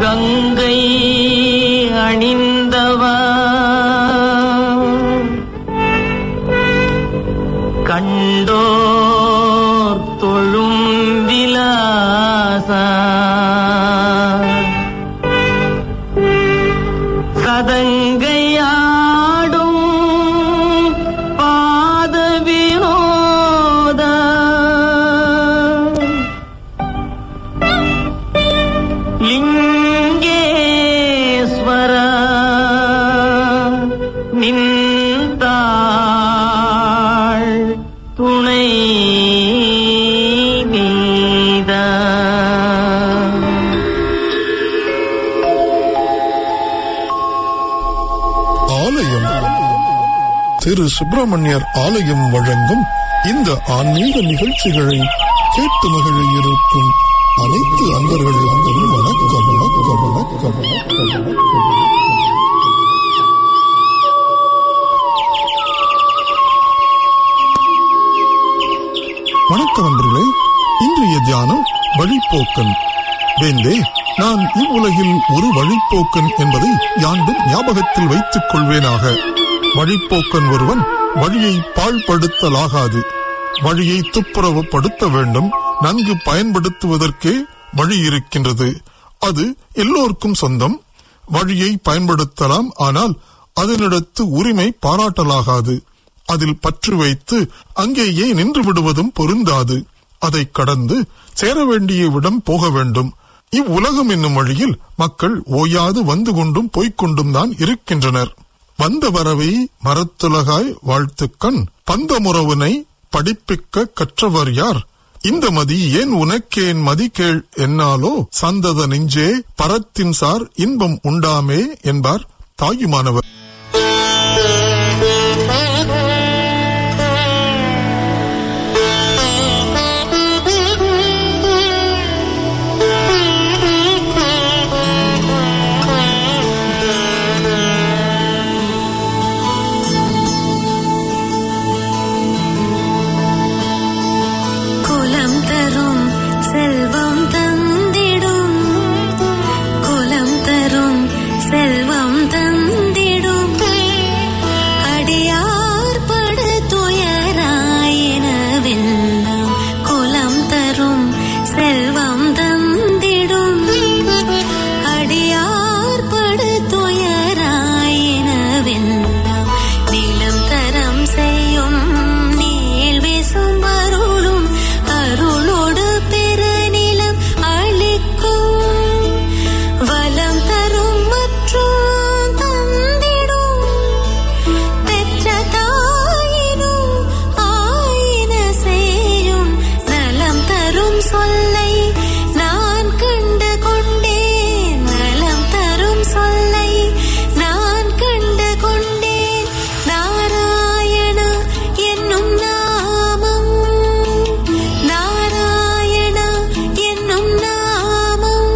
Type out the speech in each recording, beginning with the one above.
கங்கை அணிந்தவா கண்டோர் தொழும் விலாசா சதங்கையாடும் பாத வினோத லிங்கேஸ்வர நின்றாள் துணை நீதா ஆலயம் திரு சுப்பிரமணியர் ஆலயம் வழங்கும் இந்த ஆன்மீக நிகழ்ச்சிகளை கேட்டு மகிழ இருக்கும் அனைத்து அன்பர்களுக்கும் வணக்கம் வணக்கம் வணக்கம் வணக்கம் வணக்கம் வணக்கம் அன்பர்களே இன்றைய தியானம் வழிப்போக்கன் வேண்டே நான் இவ்வுலகில் ஒரு வழிப்போக்கன் என்பதை யாண்டும் ஞாபகத்தில் வைத்துக் கொள்வேனாக வழிப்போக்கன் ஒருவன் வழியை பாழ்படுத்தலாகாது வழியை துப்புரவுப்படுத்த வேண்டும் நன்கு பயன்படுத்துவதற்கே வழி இருக்கின்றது அது எல்லோருக்கும் சொந்தம் வழியை பயன்படுத்தலாம் ஆனால் அதனிடத்து உரிமை பாராட்டலாகாது அதில் பற்று வைத்து அங்கேயே நின்று விடுவதும் பொருந்தாது அதை கடந்து சேர வேண்டிய இடம் போக வேண்டும் இவ்வுலகம் என்னும் வழியில் மக்கள் ஓயாது வந்து கொண்டும் போய்க் கொண்டும் தான் இருக்கின்றனர் வந்த வரவை மரத்துலகாய் வாழ்த்துக்கண் பந்தமுறவினை படிப்பிக்க கற்றவர் யார் இந்த மதி ஏன் உனக்கேன் மதி கேள் என்னாலோ சந்தத நெஞ்சே பரத்தின் சார் இன்பம் உண்டாமே என்பார் தாயுமானவர் குலம் தரும் செல்வம் தந்திடும் குலம் தரும் செல்வம் தந்திடும் அடியார் படு துயராயினவெல்லாம் குலம் தரும் செல்வம் தந்திடும் அடியார் படு துயராயினவெல்லாம் நிலம் தரம் செய்யும் நீள் வீசும் அருளும் அருளோடு பெருநிலம் அளிக்கும் வலம் தரும் மற்றும் தந்திடும் பெற்ற தாயினும் ஆயின செய்யும் நலம் தரும் சொல்லை நான் கண்டு கொண்டேன் நலம் தரும் சொல்லை நான் கண்டு கொண்டேன் நாராயணா என்னும் நாமம் நாராயணா என்னும் நாமம்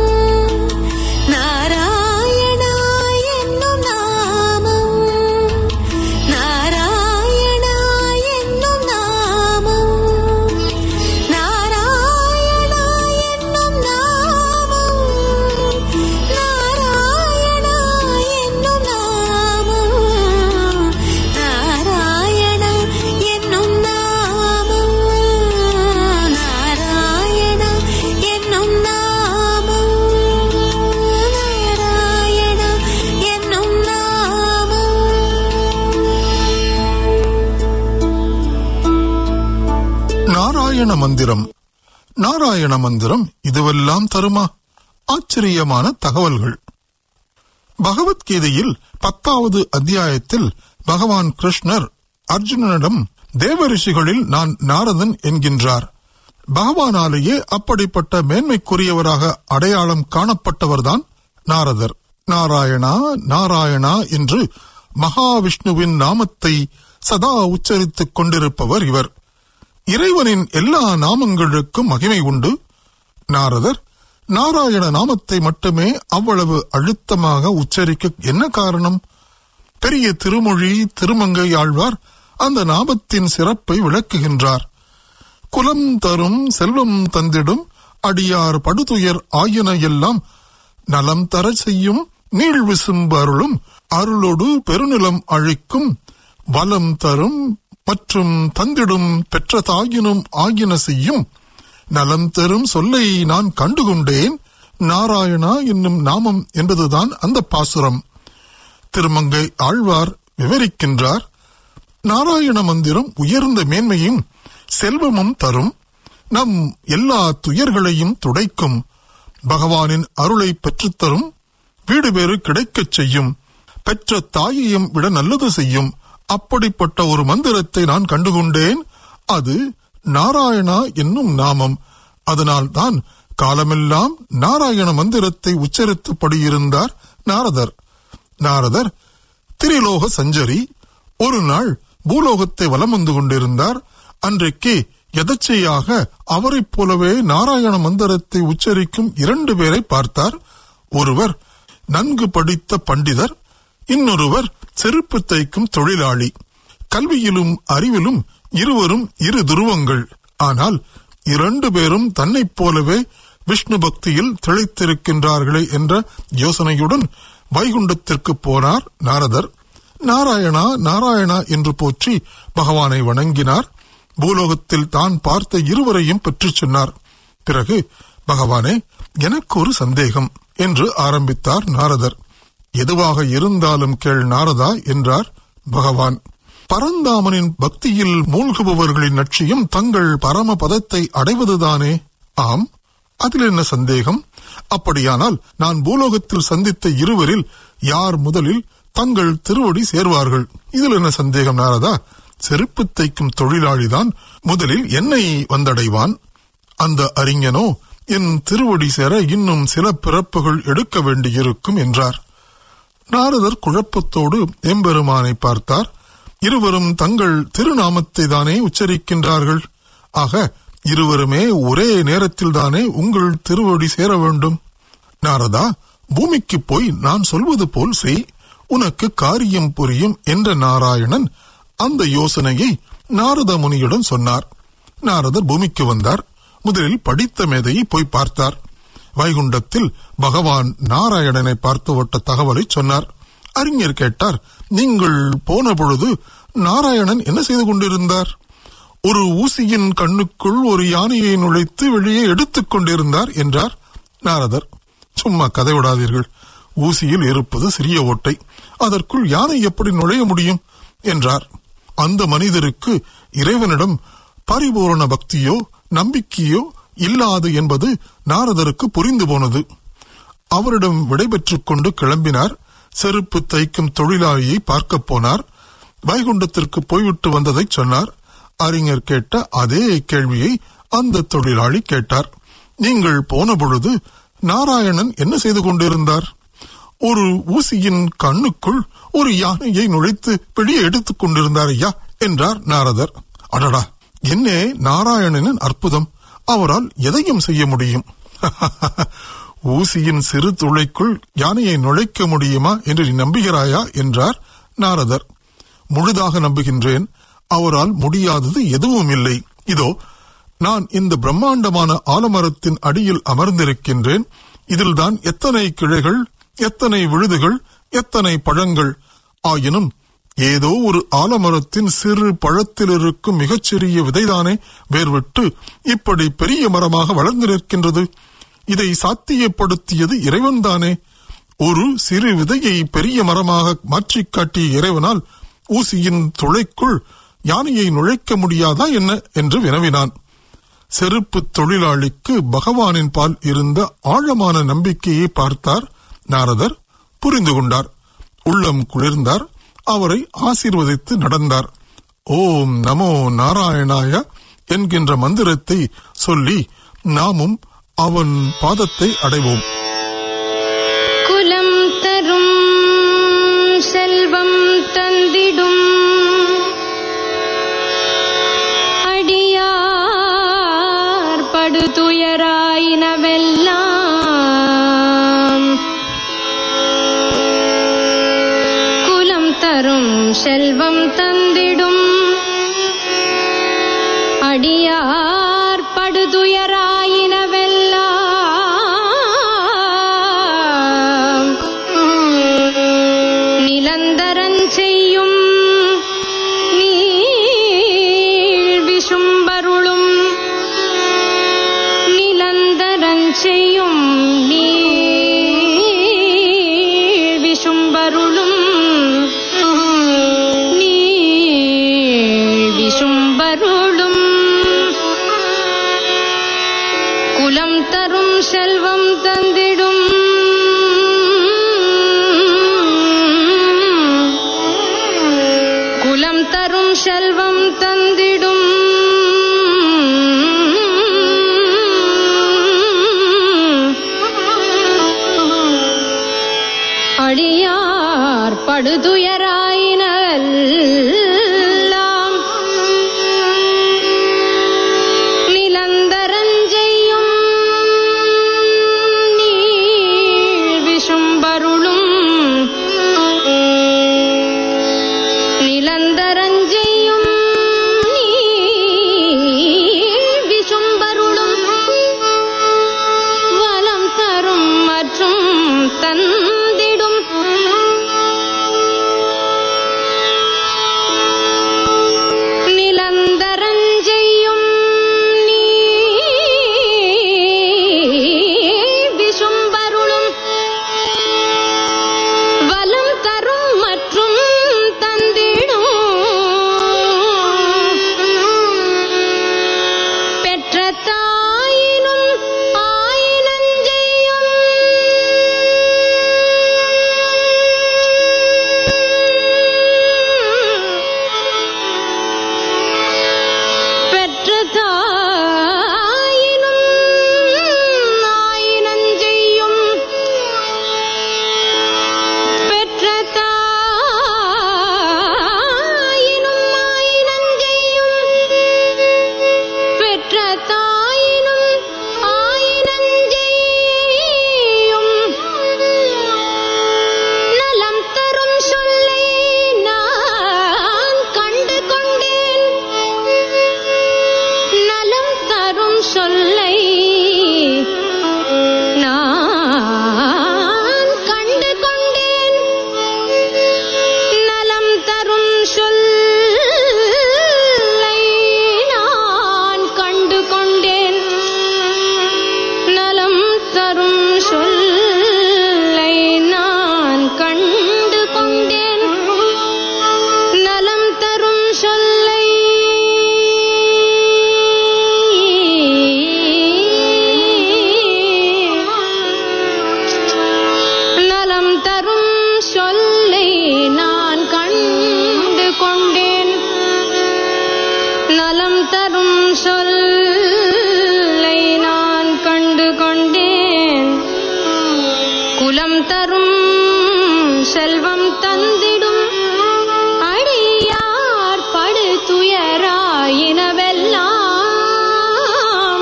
நாராயணா என்னும் நாமம் நாராயணா என்னும் நாமம் நாராயணா என்னும் நாமம் நாராயணா என்னும் நாமம் நாராயணா என்னும் நாமம் நாராயணா என்னும் நாமம் நாராயணா என்னும் நாராயண மந்திரம் நாராயண மந்திரம் இதுவெல்லாம் தருமா ஆச்சரியமான தகவல்கள் பகவத்கீதையில் பத்தாவது அத்தியாயத்தில் பகவான் கிருஷ்ணர் அர்ஜுனனிடம் தேவரிஷிகளில் நான் நாரதன் என்கின்றார் பகவானாலேயே அப்படிப்பட்ட மேன்மைக்குரியவராக அடையாளம் காணப்பட்டவர்தான் நாரதர் நாராயணா நாராயணா என்று மகாவிஷ்ணுவின் நாமத்தை சதா உச்சரித்துக் கொண்டிருப்பவர் இவர் இறைவனின் எல்லா நாமங்களுக்கும் மகிமை உண்டு நாரதர் நாராயண நாமத்தை மட்டுமே அவ்வளவு அழுத்தமாக உச்சரிக்க என்ன காரணம் பெரிய திருமொழி திருமங்கை ஆழ்வார் அந்த நாமத்தின் சிறப்பை விளக்குகின்றார் குலம் தரும் செல்வம் தந்திடும் அடியார் படுதுயர் ஆயின எல்லாம் நலம் தர செய்யும் நீள் விசும்பு அருளும் அருளோடு பெருநிலம் அழிக்கும் வலம் தரும் மற்றும் தந்திடும் பெற்ற தாயினும் ஆகின செய்யும் நலம் தரும் சொல்லை நான் கண்டுகொண்டேன் நாராயணா என்னும் நாமம் என்பதுதான் அந்த பாசுரம் திருமங்கை ஆழ்வார் விவரிக்கின்றார் நாராயண மந்திரம் உயர்ந்த மேன்மையும் செல்வமும் தரும் நம் எல்லா துயர்களையும் துடைக்கும் பகவானின் அருளை பெற்றுத்தரும் வீடு பேறு கிடைக்கச் செய்யும் பெற்ற தாயையும் விட நல்லது செய்யும் அப்படிப்பட்ட ஒரு மந்திரத்தை நான் கண்டுகொண்டேன் அது நாராயணா என்னும் நாமம் அதனால்தான் காலமெல்லாம் நாராயண மந்திரத்தை உச்சரித்தபடியிருந்தார் நாரதர் நாரதர் திரிலோக சஞ்சரி ஒரு நாள் பூலோகத்தை வலம் வந்து கொண்டிருந்தார் அன்றைக்கு எதச்சையாக அவரைப் போலவே நாராயண மந்திரத்தை உச்சரிக்கும் இரண்டு பேரை பார்த்தார் ஒருவர் நன்கு படித்த பண்டிதர் இன்னொருவர் செருப்பு தைக்கும் தொழிலாளி கல்வியிலும் அறிவிலும் இருவரும் இரு துருவங்கள் ஆனால் இரண்டு பேரும் தன்னைப் போலவே விஷ்ணு பக்தியில் திளைத்திருக்கின்றார்களே என்ற யோசனையுடன் வைகுண்டத்திற்கு போனார் நாரதர் நாராயணா நாராயணா என்று போற்றி பகவானை வணங்கினார் பூலோகத்தில் தான் பார்த்த இருவரையும் பெற்றுச் சொன்னார் பிறகு பகவானே எனக்கு ஒரு சந்தேகம் என்று ஆரம்பித்தார் நாரதர் எதுவாக இருந்தாலும் கேள் நாரதா என்றார் பகவான் பரந்தாமனின் பக்தியில் மூழ்குபவர்களின் லட்சியம் தங்கள் பரம பதத்தை அடைவதுதானே ஆம் அதில் என்ன சந்தேகம் அப்படியானால் நான் பூலோகத்தில் சந்தித்த இருவரில் யார் முதலில் தங்கள் திருவடி சேர்வார்கள் இதில் என்ன சந்தேகம் நாரதா செருப்பு தைக்கும் தொழிலாளிதான் முதலில் என்னை வந்தடைவான் அந்த அறிஞனோ என் திருவடி சேர இன்னும் சில பிறப்புகள் எடுக்க வேண்டியிருக்கும் என்றார் நாரதர் குழப்பத்தோடு எம்பெருமானை பார்த்தார் இருவரும் தங்கள் திருநாமத்தை தானே உச்சரிக்கின்றார்கள் ஆக இருவருமே ஒரே நேரத்தில் தானே உங்கள் திருவடி சேர வேண்டும் நாரதா பூமிக்கு போய் நான் சொல்வது போல் செய் உனக்கு காரியம் புரியும் என்ற நாராயணன் அந்த யோசனையை நாரத முனியுடன் சொன்னார் நாரதர் பூமிக்கு வந்தார் முதலில் படித்த மேதையை போய் பார்த்தார் வைகுண்டத்தில் பகவான் நாராயணனை பார்த்து விட்ட தகவலை சொன்னார் அறிஞர் கேட்டார் நீங்கள் போன பொழுது நாராயணன் என்ன செய்து கொண்டிருந்தார் ஒரு ஊசியின் கண்ணுக்குள் ஒரு யானையை நுழைத்து வெளியே எடுத்துக் கொண்டிருந்தார் என்றார் நாரதர் சும்மா கதை விடாதீர்கள் ஊசியில் இருப்பது சிறிய ஓட்டை அதற்குள் யானை எப்படி நுழைய முடியும் என்றார் அந்த மனிதருக்கு இறைவனிடம் பரிபூரண பக்தியோ நம்பிக்கையோ இல்லாது என்பது நாரதருக்கு புரிந்து போனது அவரிடம் விடைபெற்றுக் கொண்டு கிளம்பினார் செருப்பு தைக்கும் தொழிலாளியை பார்க்கப் போனார் வைகுண்டத்திற்கு போய்விட்டு வந்ததை சொன்னார் அறிஞர் கேட்ட அதே கேள்வியை அந்த தொழிலாளி கேட்டார் நீங்கள் போன பொழுது நாராயணன் என்ன செய்து கொண்டிருந்தார் ஒரு ஊசியின் கண்ணுக்குள் ஒரு யானையை நுழைத்து வெளியே எடுத்துக் கொண்டிருந்தார் ஐயா என்றார் நாரதர் அடடா என்னே நாராயணனின் அற்புதம் அவரால் எதையும் செய்ய முடியும் ஊசியின் சிறு துளைக்குள் யானையை நுழைக்க முடியுமா என்று நீ நம்புகிறாயா என்றார் நாரதர் முழுதாக நம்புகின்றேன் அவரால் முடியாதது எதுவும் இல்லை இதோ நான் இந்த பிரம்மாண்டமான ஆலமரத்தின் அடியில் அமர்ந்திருக்கின்றேன் இதில்தான் எத்தனை கிளைகள் எத்தனை விழுதுகள் எத்தனை பழங்கள் ஆயினும் ஏதோ ஒரு ஆலமரத்தின் சிறு பழத்தில் இருக்கும் மிகச்சிறிய விதைதானே வேர்விட்டு இப்படி பெரிய மரமாக வளர்ந்து நிற்கின்றது இதை சாத்தியப்படுத்தியது இறைவன்தானே ஒரு சிறு விதையை பெரிய மரமாக மாற்றிக் காட்டிய இறைவனால் ஊசியின் துளைக்குள் யானையை நுழைக்க முடியாதா என்ன என்று வினவினான் செருப்பு தொழிலாளிக்கு பகவானின் பால் இருந்த ஆழமான நம்பிக்கையை பார்த்தார் நாரதர் புரிந்து கொண்டார் உள்ளம் குளிர்ந்தார் அவரை ஆசீர்வதித்து நடந்தார் ஓம் நமோ நாராயணாய என்கின்ற மந்திரத்தை சொல்லி நாமும் அவன் பாதத்தை அடைவோம் குலம் தரும் செல்வம் தந்திடும் அடியார் படுதுயராயினவெல்லாம் குலம் தரும் செல்வம் தந்திடும் அடியார் அடியார் படுதுயராயினெல்லாம் நிலந்தரஞ்செய்யும் நீள் விஷும்பருளும் நிலந்தரஞ்செய்யும் நீள் விஷும்பருளும் வலம் தரும் மற்றும் தந்திடும் நிலந்தரஞ்செய்யும் நீ விஷும்பருளும் வலம் தரும் மற்றும் தந்திடும் பெற்ற தாயினும் ஆயினஞ்செய்யும் பெற்ற தாயினும் ஆயினஞ்செய்யும் பெற்ற தாயினும் ஆயினஞ்செய்யும் பெற்ற தாயினும் ஆயினஞ்செய்யும் நலம் தரும் சொல்லை நான் கண்டு கொண்டேன் நலம் தரும் சொல்லை நான் கண்டு கொண்டேன் நலம் தரும் சொல்லை நான் கண்டு கொண்டேன் நலம் தரும் சொல்லை நான் கண்டு கொண்டேன் நலம் தரும் சொல்லை நலம் தரும் சொல்லை நான் கண்டு கொண்டேன் நலம் தரும் சொல்லை நான் கண்டு கொண்டேன் குலம் தரும் செல்வம் தந்திடும் அடியார் படு துயராயினவெல்லாம்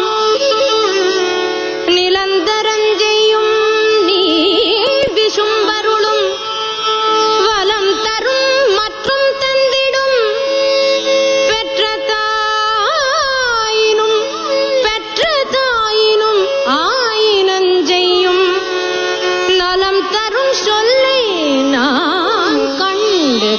நிலந்தரஞ்செய்யும் நீ விஷும்பருளும் வலம் தரும் மற்றும் தந்திடும் பெற்ற தாயினும் பெற்ற தாயினும் ஆயினஞ்செய்யும் நலம் தரும் சொல்லை நான் கண்டு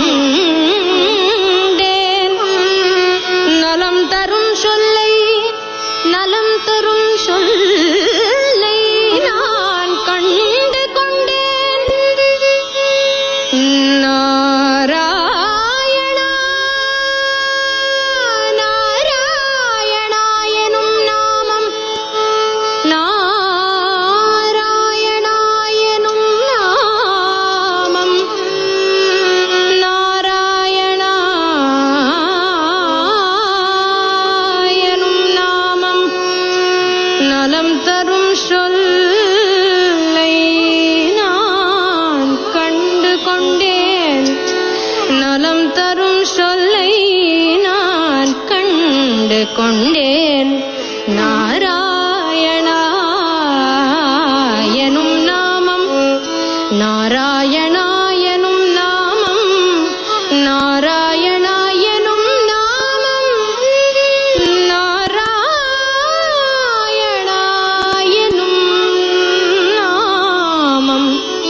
கொண்டேன் நலம் தரும் சொல்லை நலம் தரும் சொல்லை நான் கண்டு கொண்டேன் நாராயணா நாராயணாயனும் நாமம் நாராயணாயனும் நாமம் நாராயணாயனும் நாமம் நலம் தரும் சொல்லை நான் கண்டு கொண்டேன் நலம் தரும் சொல்லை நான் கண்டு கொண்டேன் நாராயணா எனும் நாமம் நாராயணா எனும் நாமம் நாராயணா எனும் நாமம் நாராயணா எனும் நாமம்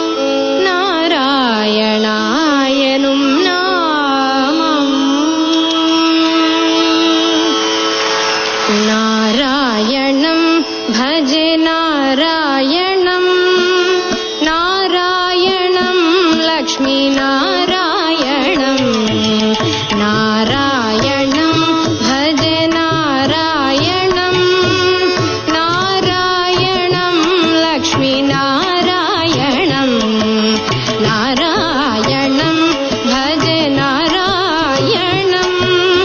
நாராயணா எனும் நாமம் நாராயணம் பஜே நாராயணம் நாராயணம் லக்ஷ்மி நாராயணம் நாராயணம் பஜே நாராயணம் நாராயணம் லக்ஷ்மி நாராயணம் நாராயணம் பஜே நாராயணம்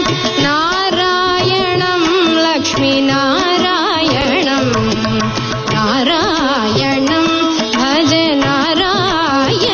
நாராயணம் லக்ஷ்மி நாராயணம் நாராயணம் பஜ நாராயணம்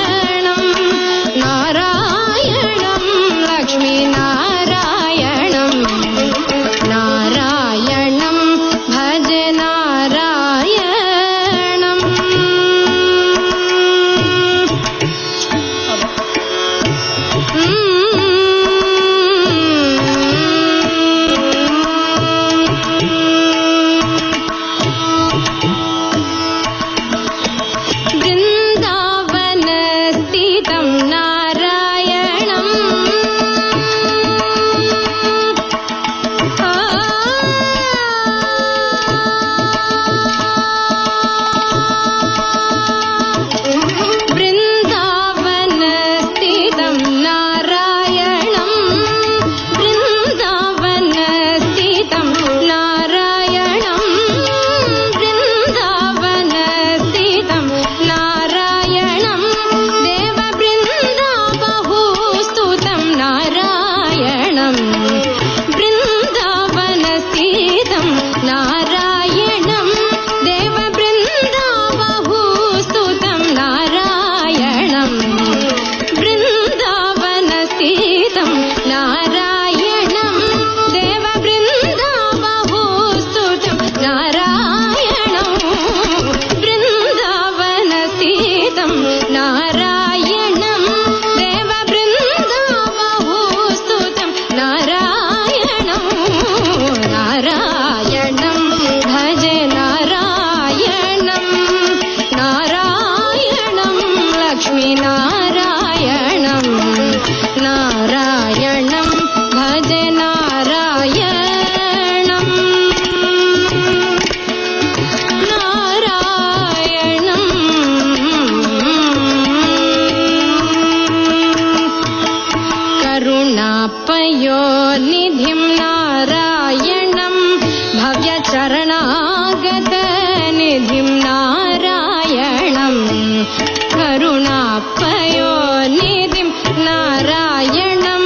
करुणापयोनिधिं नारायणं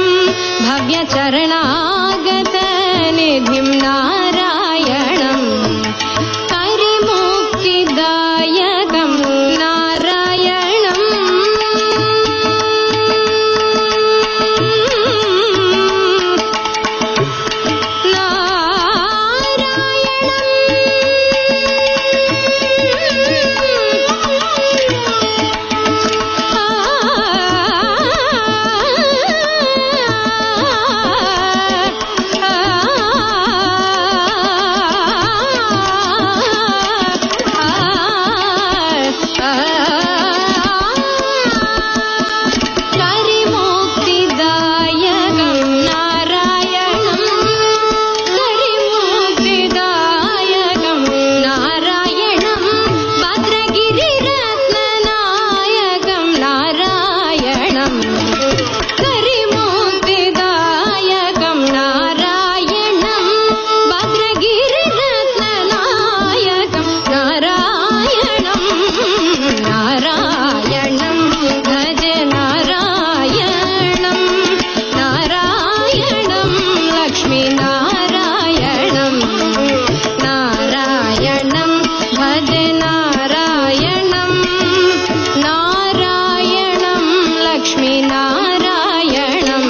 भव्यचरणागतनिधिं नारायणम् हरिमुक्तिदायकं नारायणम् हरिमुक्तिदायकं नारायणम् हरिमुक्तिदायकं नारायणम् भद्रगिरिरत्ननायकं नारायणम् हरिमुक्तिदायकं नारायणम् भद्रगिरिरत्ननायकं नारायणम् नारायणं भज नारायणम् नारायणं लक्ष्मीनारायणम् नारायणं भज नारायणम् नारायणं लक्ष्मीनारायणम्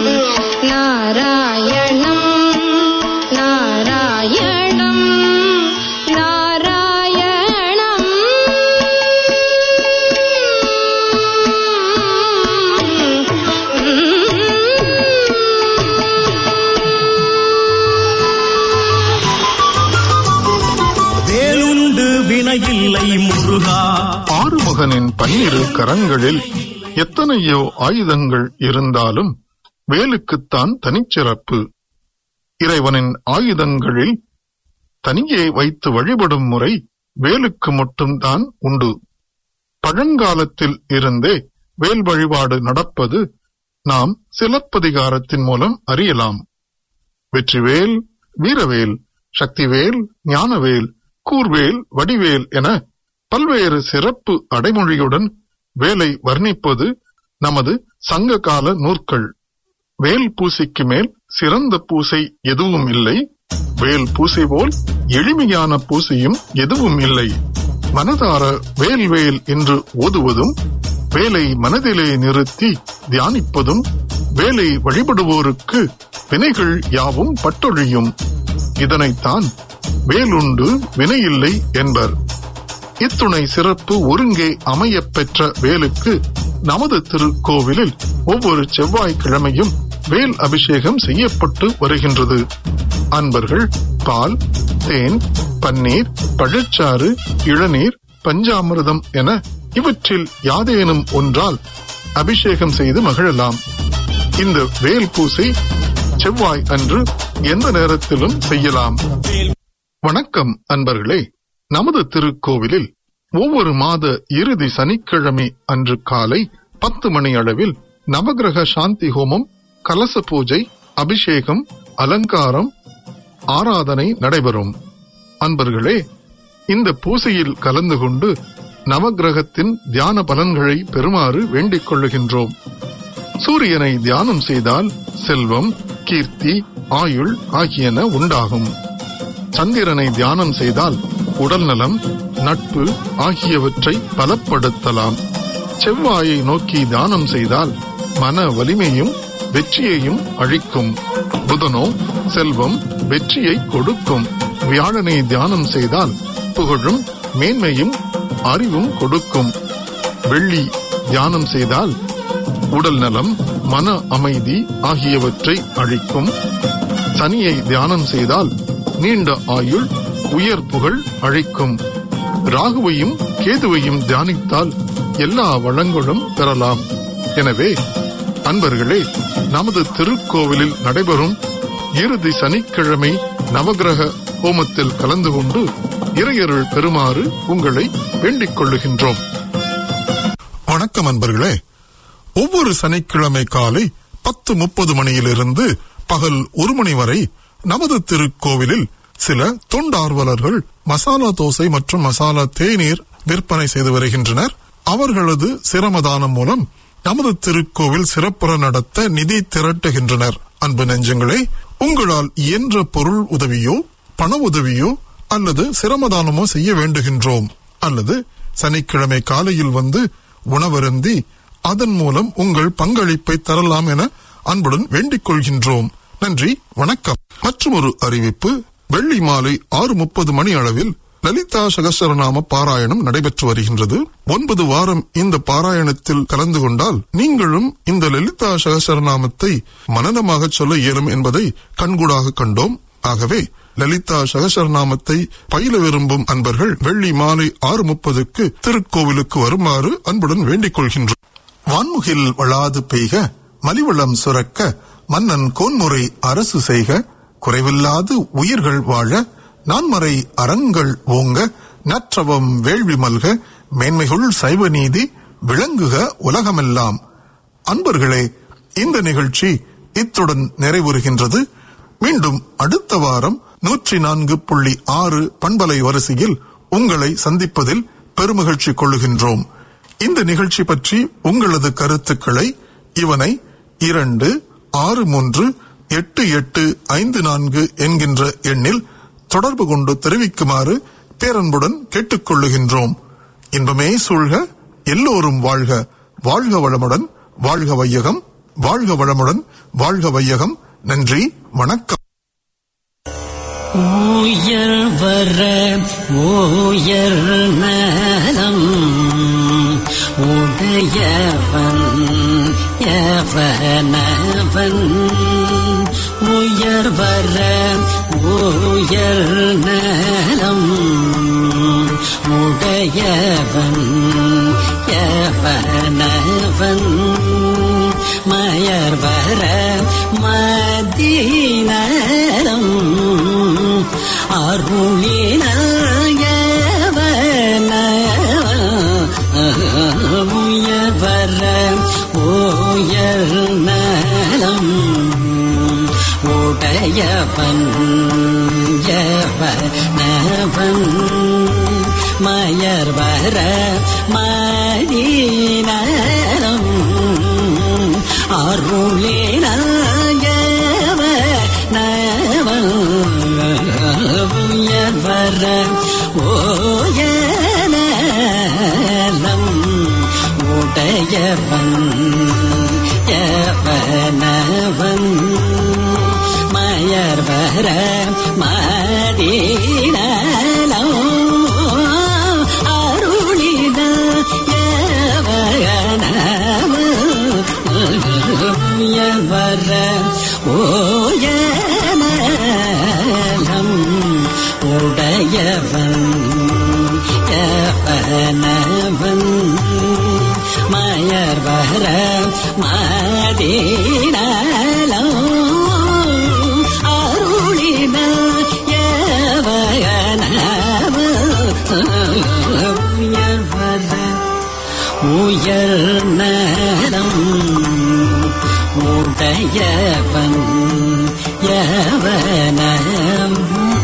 नारायणं नारायणं வேலுண்டு வினையில்லை முருகா ஆறுமுகனின் பன்னிரு கரங்களில் எத்தனையோ ஆயுதங்கள் இருந்தாலும் வேலுக்குத்தான் தனிச்சிறப்பு இறைவனின் ஆயுதங்களில் தனியே வைத்து வழிபடும் முறை வேலுக்கு மட்டும்தான் உண்டு பழங்காலத்தில் இருந்தே வேல் வழிபாடு நடப்பது நாம் சிலப்பதிகாரத்தின் மூலம் அறியலாம் வெற்றிவேல் வீரவேல் சக்திவேல் ஞானவேல் கூர்வேல் வடிவேல் என பல்வேறு சிறப்பு அடைமொழியுடன் வேலை வர்ணிப்பது நமது சங்ககால நூற்கள் வேல் பூசைக்கு மேல் சிறந்த பூசை எதுவும் இல்லை வேல் பூசை போல் எளிமையான பூசையும் எதுவும் இல்லை மனதார வேல் வேல் என்று ஓதுவதும் வேலை மனதிலே நிறுத்தி தியானிப்பதும் வேலை வழிபடுவோருக்கு வினைகள் யாவும் பட்டொழியும் இதனைத்தான் வேலுண்டு வினையில்லை என்பர் இத்துணை சிறப்பு ஒருங்கே அமையப் பெற்ற வேலுக்கு நமது திருக்கோவிலில் ஒவ்வொரு செவ்வாய்க்கிழமையும் வேல் அபிஷேகம் செய்யப்பட்டு வருகின்றது அன்பர்கள் பால் தேன் பன்னீர் பழச்சாறு இளநீர் பஞ்சாமிர்தம் என இவற்றில் யாதேனும் ஒன்றால் அபிஷேகம் செய்து மகிழலாம் இந்த வேல் பூசை செவ்வாய் அன்று எந்த நேரத்திலும் செய்யலாம் வணக்கம் அன்பர்களே நமது திருக்கோவிலில் ஒவ்வொரு மாத இறுதி சனிக்கிழமை அன்று காலை பத்து மணி அளவில் நவகிரக சாந்தி ஹோமம் கலச பூஜை அபிஷேகம் அலங்காரம் ஆராதனை நடைபெறும் அன்பர்களே இந்த பூசையில் கலந்து கொண்டு நவகிரகத்தின் தியான பலன்களை பெறுமாறு வேண்டிக் கொள்ளுகின்றோம் சூரியனை தியானம் செய்தால் செல்வம் கீர்த்தி ஆயுள் ஆகியன உண்டாகும் சந்திரனை தியானம் செய்தால் உடல் நலம் நட்பு ஆகியவற்றை பலப்படுத்தலாம் செவ்வாயை நோக்கி தியானம் செய்தால் மன வலிமையும் வெற்றியையும் அழிக்கும் புதனோ செல்வம் வெற்றியை கொடுக்கும் வியாழனை தியானம் செய்தால் புகழும் மேன்மையும் அறிவும் கொடுக்கும் வெள்ளி தியானம் செய்தால் உடல் நலம் மன அமைதி ஆகியவற்றை அழிக்கும் சனியை தியானம் செய்தால் நீண்ட ஆயுள் உயர் புகழ் அழிக்கும் ராகுவையும் கேதுவையும் தியானித்தால் எல்லா வளங்களும் பெறலாம் எனவே அன்பர்களே நமது திருக்கோவிலில் நடைபெறும் இறுதி சனிக்கிழமை நவகிரக ஹோமத்தில் கலந்து கொண்டு இறையருள் பெறுமாறு உங்களை வேண்டிக் கொள்ளுகின்றோம் வணக்கம் அன்பர்களே ஒவ்வொரு சனிக்கிழமை காலை பத்து முப்பது மணியிலிருந்து பகல் ஒரு மணி வரை நமது திருக்கோவிலில் சில தொண்டார்வலர்கள் மசாலா தோசை மற்றும் மசாலா தேநீர் விற்பனை செய்து வருகின்றனர் அவர்களது சிரமதானம் மூலம் நமது திருக்கோவில் சிறப்புற நடத்த நிதி திரட்டுகின்றனர் அன்பு நெஞ்சங்களே உங்களால் இயன்ற பொருள் உதவியோ பண உதவியோ அல்லது சிரமதானமோ செய்ய வேண்டுகின்றோம் அல்லது சனிக்கிழமை காலையில் வந்து உணவருந்தி அதன் மூலம் உங்கள் பங்களிப்பை தரலாம் என அன்புடன் வேண்டிக் கொள்கின்றோம் நன்றி வணக்கம் மற்றும் ஒரு அறிவிப்பு வெள்ளி மாலை ஆறு முப்பது மணி அளவில் லலிதா சகசரநாம பாராயணம் நடைபெற்று வருகின்றது ஒன்பது வாரம் இந்த பாராயணத்தில் கலந்து கொண்டால் நீங்களும் இந்த லலிதா சகசரநாமத்தை மனனமாக சொல்ல இயலும் என்பதை கண்கூடாக கண்டோம் ஆகவே லலிதா சகசரநாமத்தை பயில விரும்பும் அன்பர்கள் வெள்ளி மாலை ஆறு முப்பதுக்கு திருக்கோவிலுக்கு வருமாறு அன்புடன் வேண்டிக் கொள்கின்றோம் வான்முகில் வளாது பெய்க மலிவளம் சுரக்க மன்னன் கோன்முறை அரசு செய்க குறைவில்லாது உயிர்கள் வாழ நான்மறை அறங்கள் ஓங்க நற்றவம் வேள்வி மல்க மேன்மைகுள் சைவ நீதி விளங்குக உலகமெல்லாம் அன்பர்களே இந்த நிகழ்ச்சி இத்துடன் நிறைவுறுகின்றது மீண்டும் அடுத்த வாரம் நூற்றி நான்கு புள்ளி ஆறு பண்பலை வரிசையில் உங்களை சந்திப்பதில் பெருமகிழ்ச்சி கொள்ளுகின்றோம் இந்த நிகழ்ச்சி பற்றி உங்களது கருத்துக்களை இவனை இரண்டு ஆறு மூன்று எட்டு எட்டு ஐந்து நான்கு என்கின்ற எண்ணில் தொடர்பு கொண்டு தெரிவிக்குமாறு பேரன்புடன் கேட்டுக்கொள்ளுகின்றோம் இன்பமே சூழ்க எல்லோரும் வாழ்க வாழ்க வளமுடன் வாழ்க வையகம் வாழ்க வளமுடன் வாழ்க வையகம் நன்றி வணக்கம் உயர் வர உயர் நலம் உடையவன் எவனவன் உயர் வர உயர் நலம் உடையவன் எவனவன் மயர் வர மதீனரம் அருளினவன உயர் வர உயர் நலம் உடையவன் எவனவன் மயர் வர மதீனரம் அருளினவ உயர் வர ஓயலம் உடையவன் எவனவன் மயர் வர மதீனலம் அருளின எவனவன் வர ஓயலம் உடையவன் எவனவன் மயர் வர மதீனலம் அருளின எவனவன் வர உயர் நலம் உடையவன் யவனம்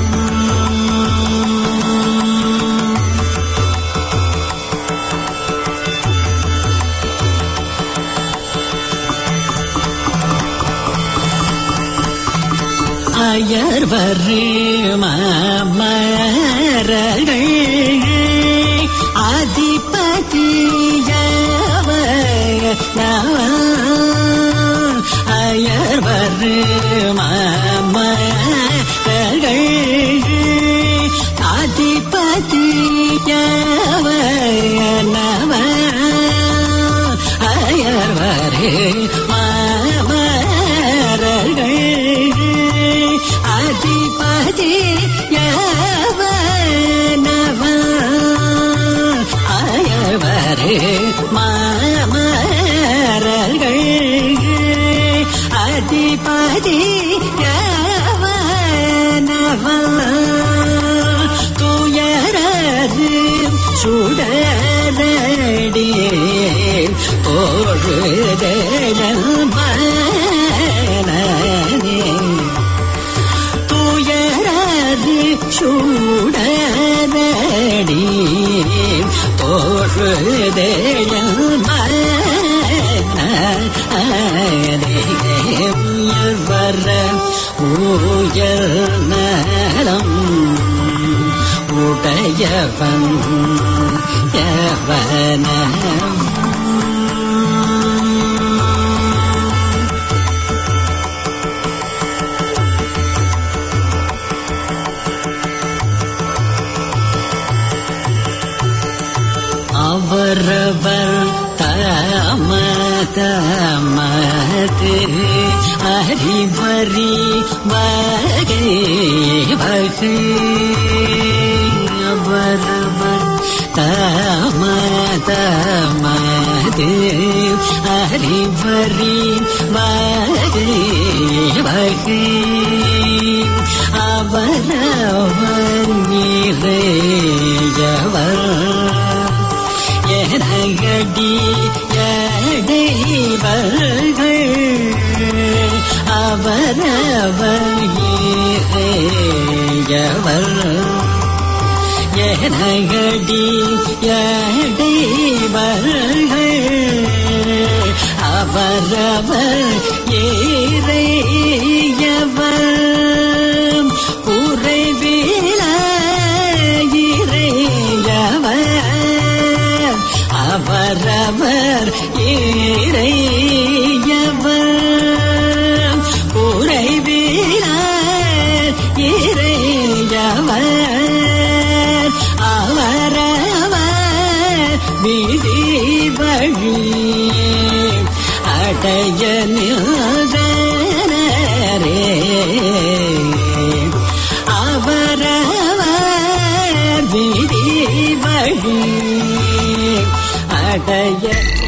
அயர்வர் மரகள் அதிபதியவ அயர்வர் மரகள் அதிபதியவ அயர்வரே மாமரர்கள் அதிபதி யவனவ அயர்வரே மாமரர்கள் அதிபதி யவனவ துயரது சுடரடி போழுதல் மனநே துயரது சூடரடி உறுதேயல் உயர் வர உயர் நலம் உடையவன் எவன அவரவர் தம தமது அறிவறி வகை வகை அவரவர் தம தமது அறிவறி வகை வகை அவரவர் நிறையவர் எனகடி எடைவர்கள் அவரவர் ஏவர் எனகடி எடைவர்கள் அவரவர் ஏறையவர் உறைவில இறையவர் அவரவர் இறையவர் உறைவிலார் இறையவர் அவரவர் விதி வழி அடைய நின்றனரே அவரவர் விதி வழி அடைய